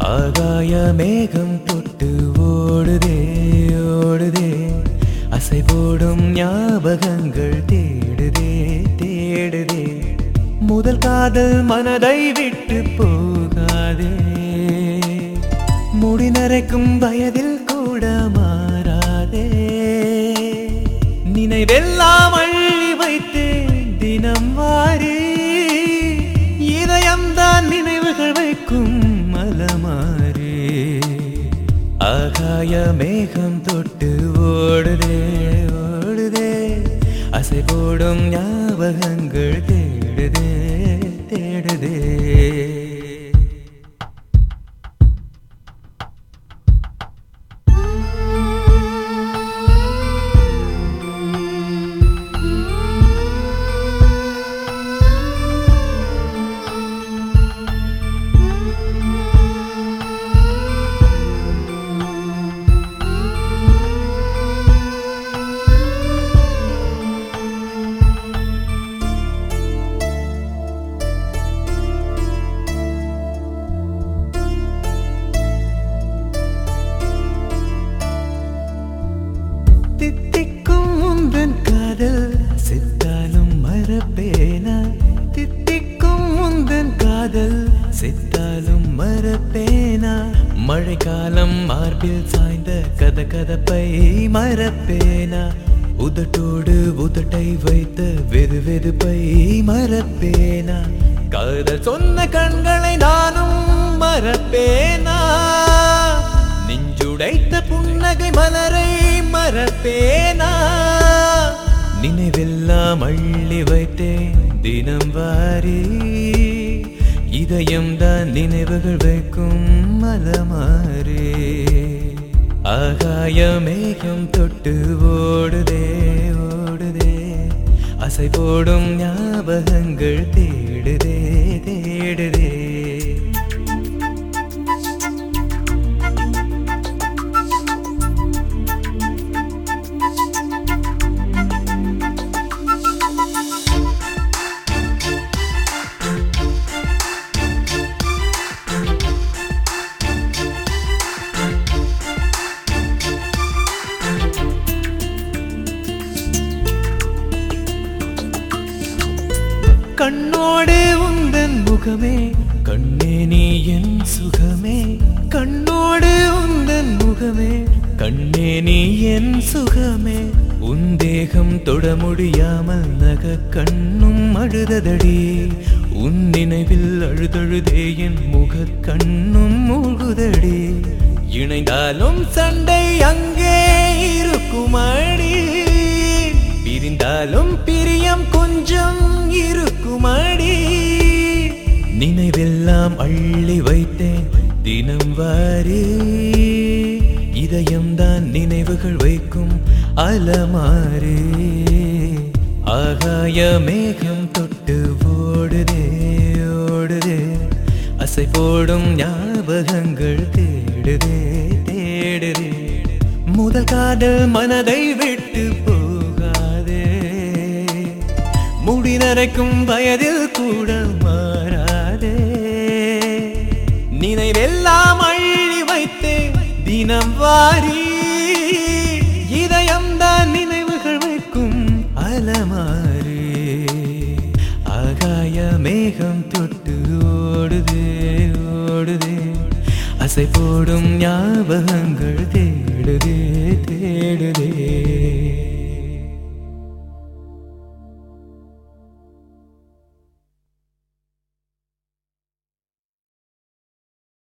ஆகாய மேகம் தொட்டு ஓடுதே ஓடுதே அசை போடும் ஞாபகங்கள் தேடுதே தேடுதே முதல் காதல் மனதை விட்டு போகாதே முடி நரைக்கும் வயதில் கூட மாறாதே நினைவெல்லாம் அள்ளி வைத்தேன் தினம் வாரி இதயம்தான் நினைவுகள் வைக்கும் மலமாறி ஆகாய மேகம் தொட்டு ஓடுதே ஓடுதே அசை போடும் ஞாபகங்கள் தேடுதே தேடுதே தித்திக்கும் உந்தன் காதல் செத்தாலும் மறப்பேனா தித்திக்கும் உந்தன் காதல் செத்தாலும் மறப்பேனா மழைக்காலம் மார்பில் சாய்ந்த கத கதப்பை மறப்பேனா உதட்டோடு உதட்டை வைத்த வெது வெதுப்பை மறப்பேனா காதல் சொன்ன கண்களை நானும் மறப்பேனா நெஞ்சுடைத்த புன்னகை மலரை மறப்பேனா நினைவெல்லாம் அள்ளி வைத்தேன் தினம் வாரி இதயம் தான் நினைவுகள் வைக்கும் மலமாறே ஆகாய மேகம் தொட்டு ஓடுதே ஓடுதே அசை போடும் ஞாபகங்கள் தேடுதே தேடுதே கண்ணோடு உந்தன் முகமே கண்ணே நீ என் சுகமே கண்ணோடு உந்தன் முகமே கண்ணே நீ என் சுகமே உன் தேகம் தொட முடியாமல் நக கண்ணும் அழுததடி உன் நினைவில் அழுதழுதே என் முக கண்ணும் மூழ்குதடி இணைந்தாலும் சண்டை அங்கே இருக்குமடி பிரிந்தாலும் பிரியம் கொஞ்சம் இருக்குமடி நினைவெல்லாம் அள்ளி வைத்தேன் தினம் வாரி இதயம்தான் நினைவுகள் வைக்கும் அலமாரி ஆகாய மேகம் தொட்டு ஓடுதே ஓடுதே அசை போடும் ஞாபகங்கள் தேடுதே தேடுதே முதல் காதல் மனதை விட்டு போகாதே முடி நரைக்கும் வயதில் கூட மாறாதே நினைவெல்லாம் அள்ளி வைத்தேன் தினம் வாரி இதயம்தான் நினைவுகள் வைக்கும் அலமாரி ஆகாய மேகம் தொட்டு ஓடுதே ஓடுதே அசை போடும் ஞாபகங்கள் தேடுதே தேடுதே